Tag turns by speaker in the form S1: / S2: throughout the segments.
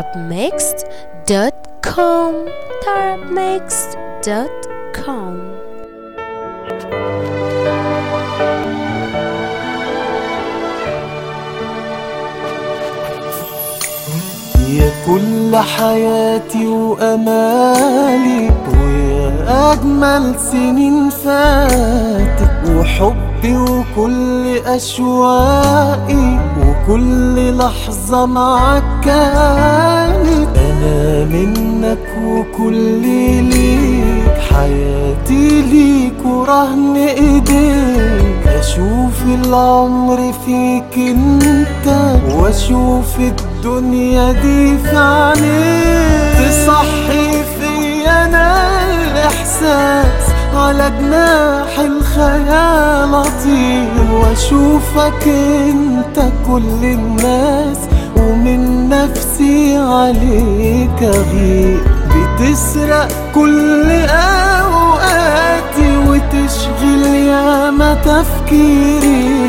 S1: tarabmixed.com tarabmixed.com
S2: يا كل حياتي وأمالي ويا أجمل سنين فاتت وحبي وكل أشواقي وكل لحظة معاك كانت أنا منك وكل ليك حياتي ليك ورهن إيديك أشوف العمر فيك انت واشوف الدنيا دي في عينيك تصحي فيا انا الاحساس على جناح الخيال اطير واشوفك انت كل الناس ومن نفسي عليك اغير بتسرق كل اوقاتي وتشغل ياما تفكيري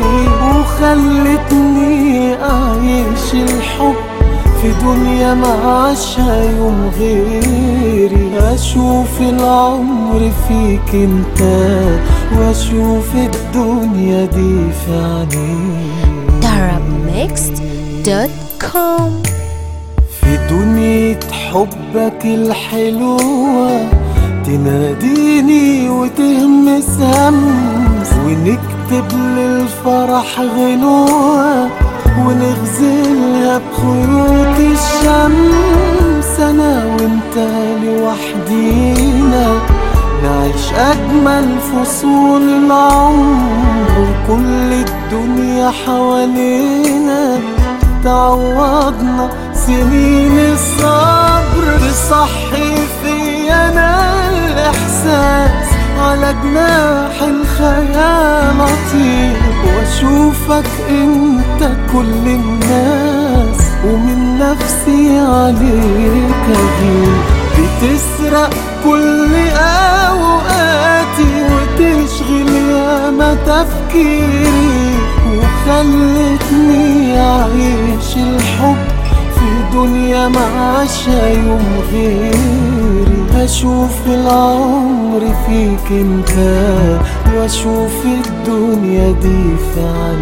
S2: وخلتني اعيش الحب في دنيا ما عاشها يوم غيري اشوف العمر فيك انت واشوف الدنيا دي في عينيك
S1: tarabmixed.com
S2: في دنيا حبك الحلوة تناديني وتهمس همس ونكتب للفرح غنوة ونغزلها بخيوط الشمس أنا وأنت لوحدينا نعيش أجمل فصول العمر وكل الدنيا حوالينا تعوضنا سنين الصبر تصحي فيا انا الاحساس على جناح الخيال اطير واشوفك انت كل الناس ومن نفسي عليك اغير بتسرق كل اوقاتي وتشغل ياما تفكيري وخلتني أعيش الحب في دنيا ما عاشها يوم غيري أشوف العمر فيك انت وأشوف الدنيا دي في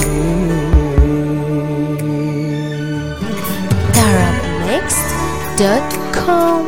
S2: عليك
S1: tarabmixed.com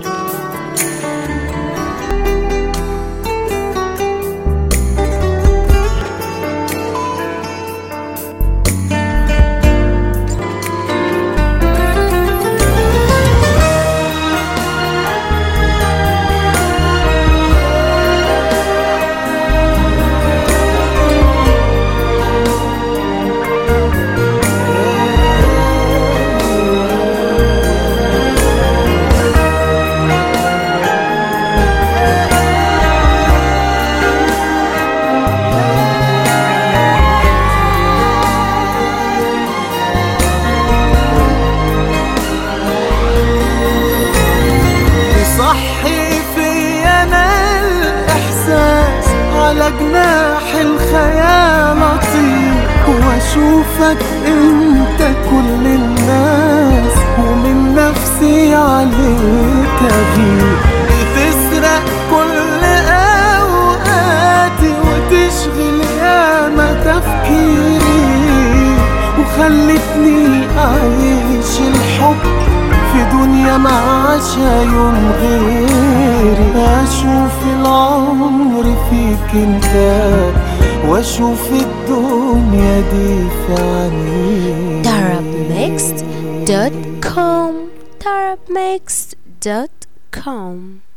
S2: تصحي فيا انا الاحساس على جناح الخيال اطير واشوفك انت كل الناس ومن نفسي عليك اغير بتسرق كل اوقاتي وتشغل ياما تفكيري وخلتني اعيش الحب في دنيا ما عاشها يوم غيري اشوف العمر فيك انت واشوف الدنيا دي في عينيك
S1: tarabmixed.com tarabmixed.com